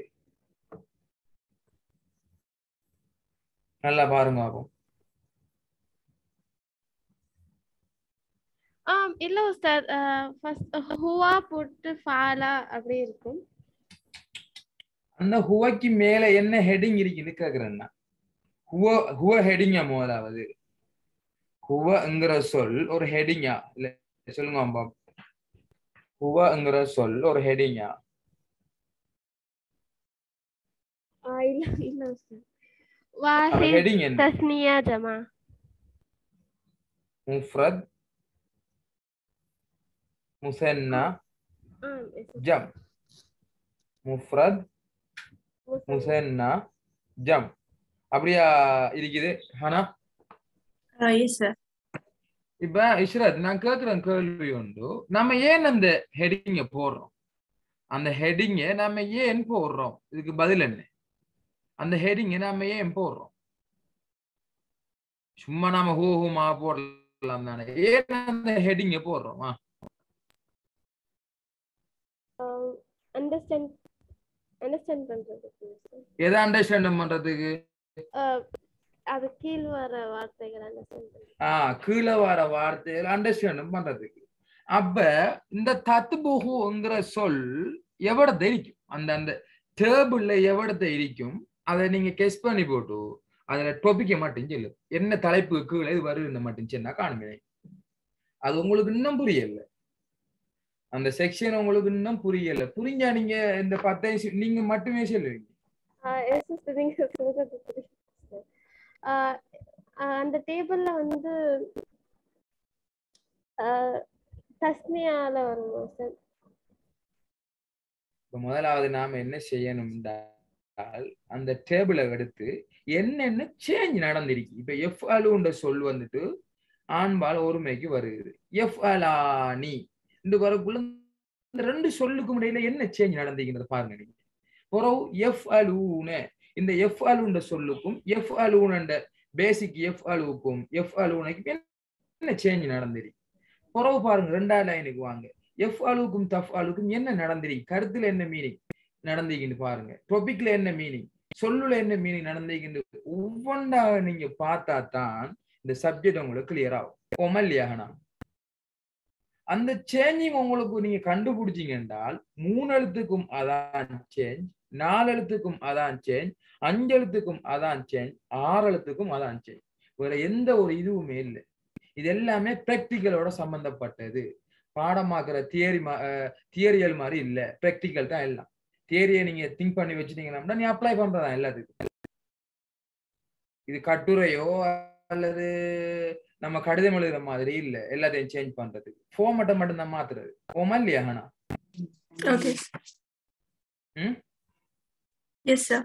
நல்லா பாருங்க ஆகும் ஆம் இல்ல உஸ்தாத் ஃபர்ஸ்ட் ஹுவா போட்டு ஃபாலா அப்படி இருக்கும் அந்த ஹுவக்கு மேல என்ன ஹெடிங் இருக்குன்னு கேக்குறேன்னா ஹுவ ஹுவ ஹெடிங்கா முதலாவது ஹுவங்கிற சொல் ஒரு ஹெடிங்கா இல்ல சொல்லுங்க அம்பா ஹுவங்கிற சொல் ஒரு ஹெடிங்கா ஆ, இல்ல இல்ல உஸ்தாத் அப்ப வாஹித் ஹெடிங் என்ன தஸ்னியா ஜமா முஃப்ரத் முசன்னா ஆம் yes, sir. ஜம் முஃப்ரத் முச- முசன்னா ஜம் அப்படியா இருக்குது ஆனா Uh, yes, sir. இப்ப இஷ்ரத் நான் கேக்குறேன் கேள்வி உண்டு நம்ம ஏன் அந்த ஹெடிங்க போடுறோம் அந்த ஹெடிங்க நம்ம ஏன் போடுறோம் இதுக்கு பதில் என்ன அந்த ஹெடிங்க நம்ம ஏன் போடுறோம் சும்மா நாம ஹூ ஹூமா போடலாம் தானே ஏன் அந்த ஹெடிங்க போடுறோம் அண்டர்ஸ்டாண்ட் அண்டர்ஸ்டாண்ட் பண்றதுக்கு sir. எதை அண்டர்ஸ்டாண்ட் பண்றதுக்கு ஆஹ் அது கீழ் வர வார்த்தைகள் அண்டர்ஸ்டாண்ட் பண்றது ஆஹ் கீழே வர வார்த்தைகள் அண்டர்ஸ்டாண்ட் பண்றதுக்கு அப்ப இந்த தத்துபுகுங்கிற சொல் எவ்வளத்தை இருக்கும் அந்த அந்த டேபிள்ல எவ்வளத்தை இருக்கும் அதை நீங்க கெஸ் பண்ணி போட்டு அதுல டொபிக்க மட்டும் சொல்லு என்ன தலைப்பு கீழே இது வருதுன்னு மட்டும் சொன்னா காணுமே அது உங்களுக்கு இன்னும் புரியல அந்த செக்ஷன் உங்களுக்கு இன்னும் புரியல புரிஞ்சா நீங்க இந்த பத்தையும் சி- நீங்க மட்டுமே சொல்லுவீங்க ஆஹ் yes sister, நீங்க சொல்றது புரியுது sister. ஆஹ் ஆஹ் அந்த டேபிள்ல வந்து ஆஹ் தஸ்னியால வரும் சார் இப்ப முதலாவது நாம என்ன செய்யணும் என்றால் அந்த டேபிளை எடுத்து என்னென்ன சேஞ்ச் நடந்திருக்கு இப்ப எஃப் அலுன்ற சொல் வந்துட்டு ஆண்பால் ஒருமைக்கு வருது எஃப் அலானி இந்த வரக்குள்ள இந்த ரெண்டு சொல்லுக்கும் இடையில என்ன சேஞ்ச் நடந்திருக்கிறது பாருங்க நீங்க பிறகு எஃப் அலூன இந்த எஃப் அலுன்ற சொல்லுக்கும் எஃப் அலூன பேசிக் எஃப் அலுவுக்கும் எஃப் அலூனைக்கும் என்ன சேஞ்ச் நடந்திருக்கு பிறகு பாருங்க ரெண்டாவது லைனுக்கு வாங்க எஃப் அலுவுக்கும் தஃப் அலுக்கும் என்ன நடந்திருக்கு கருத்துல என்ன மீனிங் நடந்திருக்குன்னு பாருங்க டொபிக்ல என்ன மீனிங் சொல்லுல என்ன மீனிங் நடந்திருக்குன்னு ஒவ்வொன்றாக நீங்க பார்த்தா தான் இந்த சப்ஜெக்ட் உங்களுக்கு கிளியர் ஆகும் ஓமா இல்லையாகனா அந்த சேஞ்சிங் உங்களுக்கு நீங்க கண்டுபிடிச்சீங்க என்றால் மூணு எழுத்துக்கும் அதான் சேஞ்ச் நாலு எழுத்துக்கும் அதான் சேஞ்ச் அஞ்சு எழுத்துக்கும் அதான் சேஞ்ச் ஆறு எழுத்துக்கும் அதான் சேஞ்ச் வேற எந்த ஒரு இதுவுமே இல்லை இது எல்லாமே பிராக்டிக்கலோட சம்பந்தப்பட்டது பாடமாக்குற தியரி தியரியல் மாதிரி இல்ல பிராக்டிக்கல் தான் எல்லாம் தியரியை நீங்க திங்க் பண்ணி வச்சுட்டீங்கன்னா நீ அப்ளை பண்றதா எல்லாத்துக்கும் இது கட்டுரையோ அல்லது நம்ம கடிதம் எழுதுற மாதிரி இல்ல எல்லாத்தையும் சேஞ்ச் பண்றதுக்கு ஃபார்மட்டை மட்டும் தான் மாத்துறது ஓமா இல்லையா ஹனா Okay. Hmm? Yes, sir.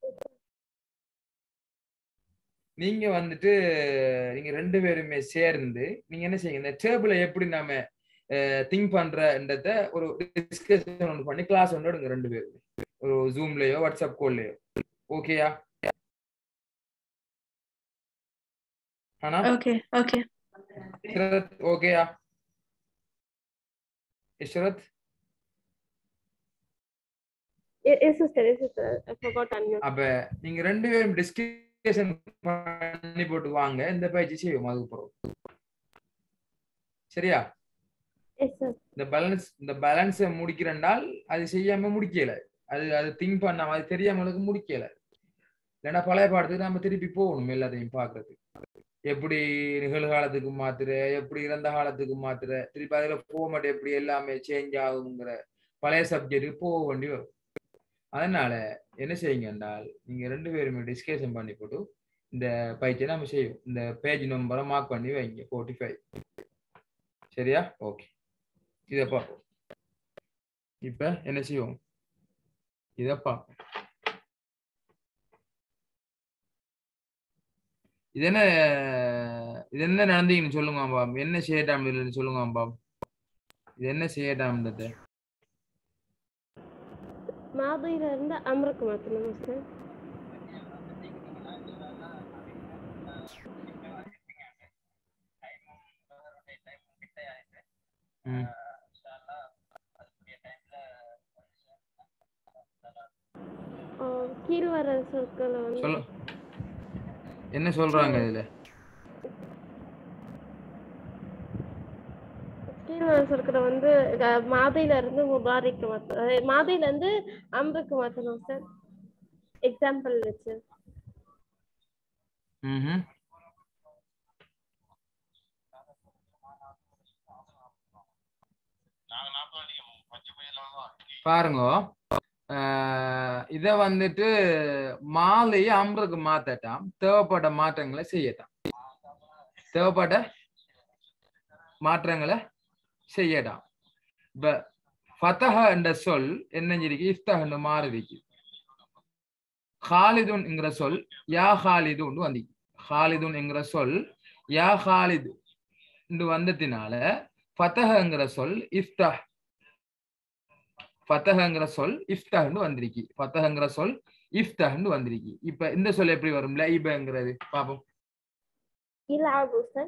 நீங்க வந்துட்டு நீங்க ரெண்டு பேருமே சேர்ந்து நீங்க என்ன செய்யுங்க இந்த டேபிளை எப்படி நாம திங்க் பண்றன்றத ஒரு டிஸ்கஷன் ஒன்று பண்ணி கிளாஸ் ஒன்று எடுங்க ரெண்டு பேருமே ஒரு ஜூம்லயோ வாட்ஸ்அப் கால்லயோ ஓகேயா ஆனா Okay. Okay. இஷ்ரத் ஓகேயா இஷ்ரத் yes sister yes sister I forgot to unmute அப்ப நீங்க ரெண்டு பேரும் டிஸ்கஷன் பண்ணி போட்டு வாங்க இந்த பயிற்சி செய்வோம் அதுக்கப்புறம் சரியா எஸ் சார் இந்த பேலன்ஸ் இந்த பேலன்ஸை முடிக்கிறண்டால் அது செய்யாம முடிக்கல அது அது திங்க் பண்ணாம அது தெரியாமலுக்கு முடிக்கல இல்லைன்னா பழைய பாடத்துக்கு நம்ம திருப்பி போகணும் எல்லாத்தையும் பாக்குறதுக்கு எப்படி நிகழ்காலத்துக்கு மாத்துற எப்படி இறந்த காலத்துக்கு மாத்துற திருப்பி அதுல ஃபார்மட் எப்படி எல்லாமே சேஞ்ச் ஆகுங்கிற பழைய சப்ஜெக்ட் போக வேண்டி வரும் அதனால என்ன செய்யுங்க என்றால் நீங்க ரெண்டு பேருமே டிஸ்கஷன் பண்ணி போட்டு இந்த பயிற்சியை நம்ம செய்வோம் இந்த பேஜ் நம்பரை மார்க் பண்ணி வைங்க ஃபோர்ட்டி ஃபைவ் சரியா ஓகே இதை பார்ப்போம் இப்ப என்ன செய்வோம் இதை பார்ப்போம் இது என்ன இது என்ன நடந்தீங்கன்னு சொல்லுங்க அம்பாம் என்ன செய்யட்டாம் இல்லைன்னு சொல்லுங்க அம்பாம் இது என்ன செய்யட்டாம்ன்றது மாதியில இருந்து அமருக்கு மாத்தணும் சார் ம் கீழ் வர சொற்களை வந்து சொல்லு என்ன சொல்றாங்க இதுல கீழ் வர சொற்களை வந்து அஹ், மாதியில இருந்து முபாரிக்கு மாத்தணும் மாதியில இருந்து அம்புக்கு மாத்தணும் சார் எக்ஸாம்பிள் வச்சு ம்ஹும். பாருங்க ஆஹ் இத வந்துட்டு மாலை அம்பருக்கு மாத்தட்டாம் தேவைப்பட்ட மாற்றங்களை செய்யட்டாம் தேவைப்பட்ட மாற்றங்களை செய்யட்டாம் இப்ப ஃபதஹ என்ற சொல் என்ன இருக்கு இஃப்தஹ்னு மாறிருக்கு ஹாலிதுன்ங்கிற சொல் யா ஹாலிதுன்னு வந்து ஹாலிதுன் என்கிற சொல் யா ஹாலிது வந்ததினால ஃபதஹங்கிற சொல் இஃப்தஹ் ஃபத்தஹங்கிற சொல் இஃப்தஹ்னு வந்திருக்கு ஃபத்தஹங்கிற சொல் இஃப்தஹ்னு வந்திருக்கு இப்ப இந்த சொல் எப்படி வரும் லைபங்கிறது பாப்போம் இலாபு சார்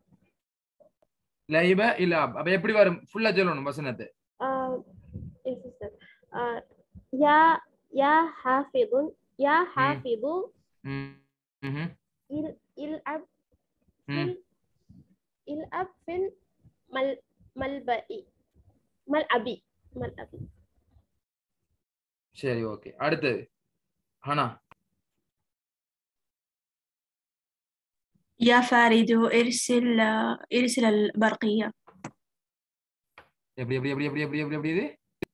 லைப இலாப் அப்ப எப்படி வரும் ஃபுல்லா சொல்லணும் வசனத்தை எஸ் சார் யா யா ஹாஃபிதுன் யா ஹாஃபிது ம், ம்ஹும், இல் இல்அப் ம். ஃபில் இல்அப் ஃபில் மல் மல்பஇ மல்அபி மல்அபி சரி ஓகே அடுத்தது ஹனா يا فارد ارسل ارسل البرقية எப்படி எப்படி எப்படி எப்படி எப்படி எப்படி எப்படி இது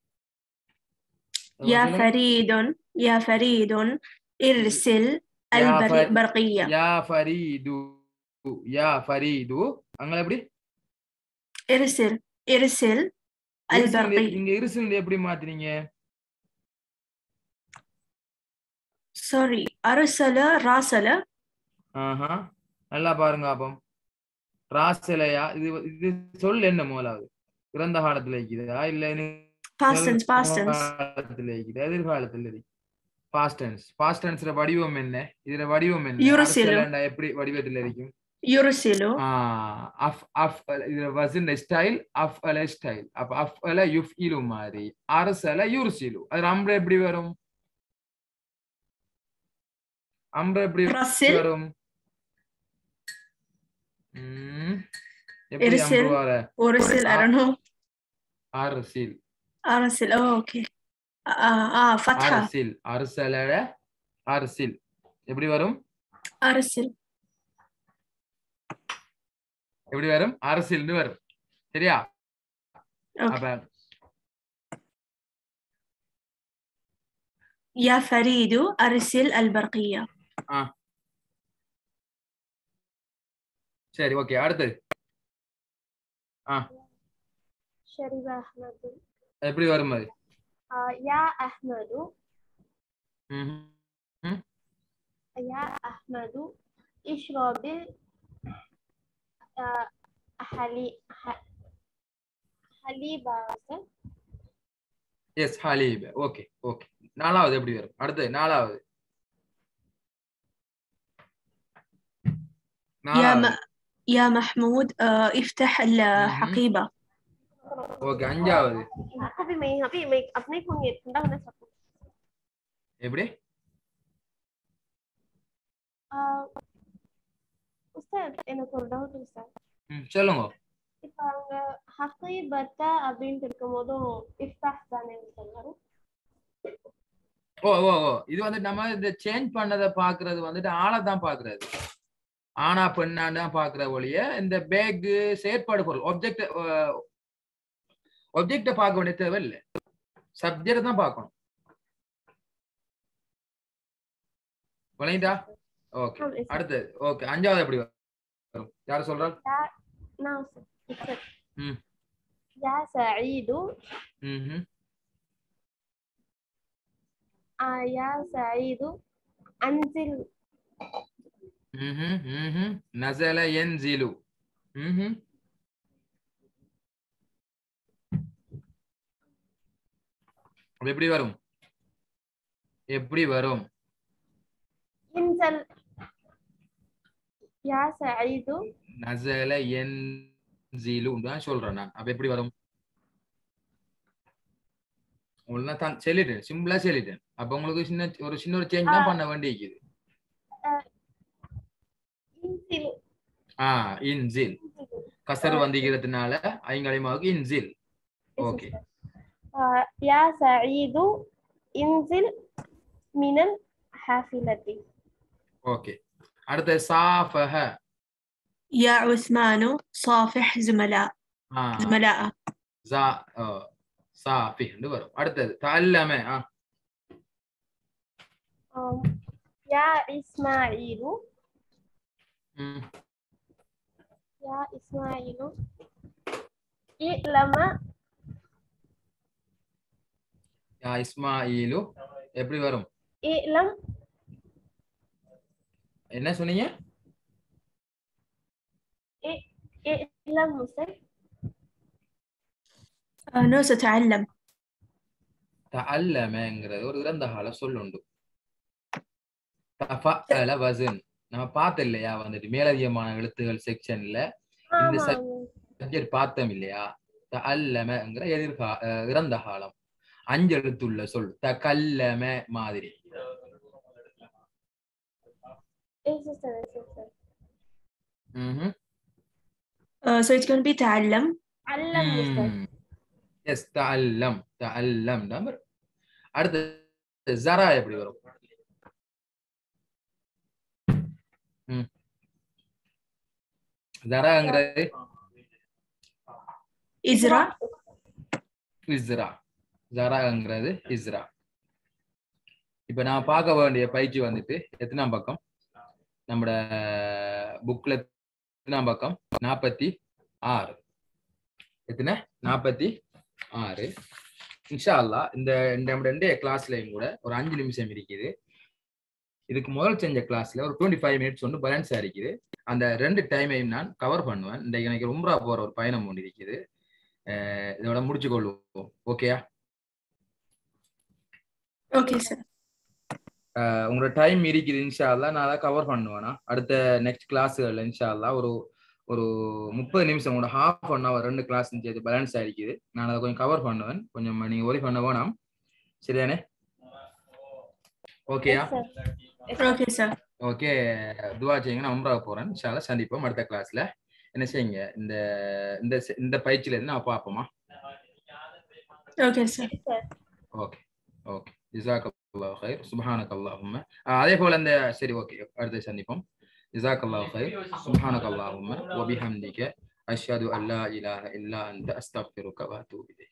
يا சொல்லுங்க. فريد يا فريد ارسل فر- البرقية யா ஃபரீது யா ஃபரீது அங்க எப்படி ارسل ارسل இருசில் البرقية இங்க இருசில் எப்படி மாத்துறீங்க سوري أرسل راسل ஆஹா நல்லா பாருங்க அப்பம் ராசிலையா இது இது சொல் என்ன முதலாவது இறந்த காலத்துல இருக்குதா இல்ல இனி past tense past tense காலத்துல இருக்குது எதிர்காலத்துல இருக்கு பாஸ்ட் டென்ஸ் பாஸ்ட் டென்ஸ்ல வடிவம் என்ன இதுல வடிவம் என்ன யுரசிலு. அரசலண்டா எப்படி வடிவத்துல இருக்கும் يرسل ஆஹ் அஃப் அஃப் இதுல வசின் ஸ்டைல் அஃப் அல ஸ்டைல் அப்ப அஃப் அல யுஃப் இலு மாதிரி அரசல யுர்சிலு அது அம்ர எப்படி வரும் அம்ர எப்படி رسل வரும் ம், எப்படி இரிசில். அம்பு வர أرسل I don't know அரசில் أرسل oh okay آه آه فتحة அரசில் அரசல அரசில் எப்படி வரும் أرسل எப்படி வரும் அரசில்னு வரும் சரியா Okay. அப்ப يا فريد أرسل البرقية சரி ஓகே அடுத்தது ஷரிப அஹ்மது எப்படி வரும் அது ஆஹ் யா அஹ்மது ம்ஹும். யா அஹ்மது இஷ்ராபில் ஆஹ் ஹலி ஹ- ஹலீபா சார் எஸ் ஹலீப் ஓகே ஓகே நாலாவது எப்படி வரும் அடுத்தது நாலாவது يا நாலாவது م... يا محمود آه افتح الحقيبة ஓகே அஞ்சாவது अभी मैं अभी मैं अपने फोन ये ठंडा होना चाहता हूँ எப்படி ஆஹ் சார் எனக்கு ஒரு டவுட் சார் ம், சொல்லுங்க இப்போ அவங்க ஹஃபை பத்தா அப்படின்ட்டு இருக்கும் போதும் இஃப்தாஹ் தானே சொன்னாரு ஓ ஓ ஓ இது வந்து நம்ம இந்த சேஞ்ச் பண்ணதை பாக்குறது வந்துட்டு ஆளை தான் பாக்குறது ஆனா பெண்ணான்னு தான் பாக்குற ஒழிய இந்த பேக் செயற்பாடு பொருள் ஒப்ஜெக்ட் ஒப்ஜெக்ட பார்க்க வேண்டிய தேவை இல்லை சப்ஜெக்ட் தான் பார்க்கணும் விளையுதா ஓகே ஆமா, yes, sir. அடுத்தது ஓகே அஞ்சாவது எப்படி வரும் யார் சொல்றா Now, sir. Yes, sir. ம். يا سعيد ம்ஹும். آه يا سعيد أنزل ம்ஹும், ம்ஹும். நசல யன்சிலு ம்ஹும். அப்ப எப்படி வரும் எப்படி வரும் انزل يا سعيد நசல யன்சிலு தான் சொல்றேன் நான் அப்ப எப்படி வரும் உங்களுக்கு தான் சொல்லிட்டேன் சிம்பிளா சொல்லிட்டேன் அப்ப உங்களுக்கு சின்ன ஒரு சின்ன ஒரு சேஞ்ச் தான் பண்ண வேண்டியிருக்குது انزل ஆ இன்சில் கசர் வந்திக்கிறதுனால ஐங்கலைமாவுக்கு இன்சில் ஓகே آه يا سعيد انزل من الحافلة ஓகே அடுத்து சாஃபஹ يا عثمان صافح زملاء ஆ زملاء ஜா ஓ, சாஃபிஹ்னு வரும் அடுத்தது தல்லம ஆ آم، يا إسماعيل ம், يا إسماعيل اعلم யா இஸ்மாயிலு எப்படி வரும் اعلم என்ன சொன்னீங்க اعلم مسلم آه، نو ستعلم தல்லமங்கிறது ஒரு இறந்த கால சொல்லுண்டு தஃபஅல வசன் நம்ம பார்த்தோம் இல்லையா வந்துட்டு மேலதிகமான எழுத்துகள் செக்ஷன்ல இந்த ஆமா ச- சப்ஜெக்ட் பார்த்தோம் இல்லையா தல்லமங்கிற எதிர்கா அஹ் இறந்த காலம் அஞ்சு எழுத்துள்ள சொல் தகல்லம மாதிரி ايش استنى ايش استنى ம்ஹும். Uh, so it's going to be تعلم علم مستر எஸ் தல்லம் தல்லம் தான் வரும் அடுத்து ஜரா எப்படி வரும் ம். ஜராங்கிறது إزرع இஸ்ரா ஜராங்கிறது இஸ்ரா இப்ப நான் பார்க்க வேண்டிய பயிற்சி வந்துட்டு எத்தனாம் பக்கம் நம்மட புக்ல எத்தனாம் பக்கம் நாற்பத்தி ஆறு எத்தனை நாற்பத்தி ஆறு இன்ஷா அல்லாஹ் இந்த இந்த நம்மட ரெண்டே கிளாஸ்லயும் கூட ஒரு அஞ்சு நிமிஷம் இருக்குது இதுக்கு முதல் செஞ்ச கிளாஸ்ல ஒரு டுவெண்ட்டி ஃபைவ் மினிட்ஸ் ஒன்று பேலன்ஸா இருக்குது அந்த ரெண்டு டைமையும் நான் கவர் பண்ணுவேன் இந்த எனக்கு உம்ரா போற ஒரு பயணம் ஒன்று இருக்குது அஹ் இதோட முடிச்சு கொள்வோம் ஓகேயா Okay, sir. அஹ் உங்களோட டைம் இருக்குது இன்ஷா அல்லாஹ் நான் அதை கவர் பண்ணுவேனா அடுத்த நெக்ஸ்ட் கிளாஸ்ல இன்ஷா அல்லாஹ் ஒரு ஒரு முப்பது நிமிஷம் உங்களோட ஹாஃப் அன் ஹவர் ரெண்டு கிளாஸ் சேர்த்து பேலன்ஸ் ஆயிருக்குது நான் அதை கொஞ்சம் கவர் பண்ணுவேன் கொஞ்சம் நீங்க ஒரி பண்ண வேணாம் சரிதானே ஓகேயா Yes, sir. Okay, sir. Okay துவா செய்யுங்க நான் உம்ரா போறேன் இன்ஷா அல்லாஹ் சந்திப்போம் அடுத்த கிளாஸ்ல என்ன செய்யுங்க இந்த இந்த செ- இந்த பயிற்சியில இருந்து நான் பார்ப்போமா Okay, sir. Yes, sir. Okay okay ஜிசாக்கல்லாஹ் ஹைர் சுப்ஹானக் அல்லாஹும்ம அதே போல இந்த சரி ஓகே அடுத்து சந்திப்போம் ஜிசாக்கல்லாஹ் ஹைர் சுப்ஹானக் அல்லாஹும்ம வபிஹம்திக அஷ்ஹது அல்லா இலாஹ இல்லா அன்த அஸ்தக்ஃபிருக வ அத்தூபு இலைக்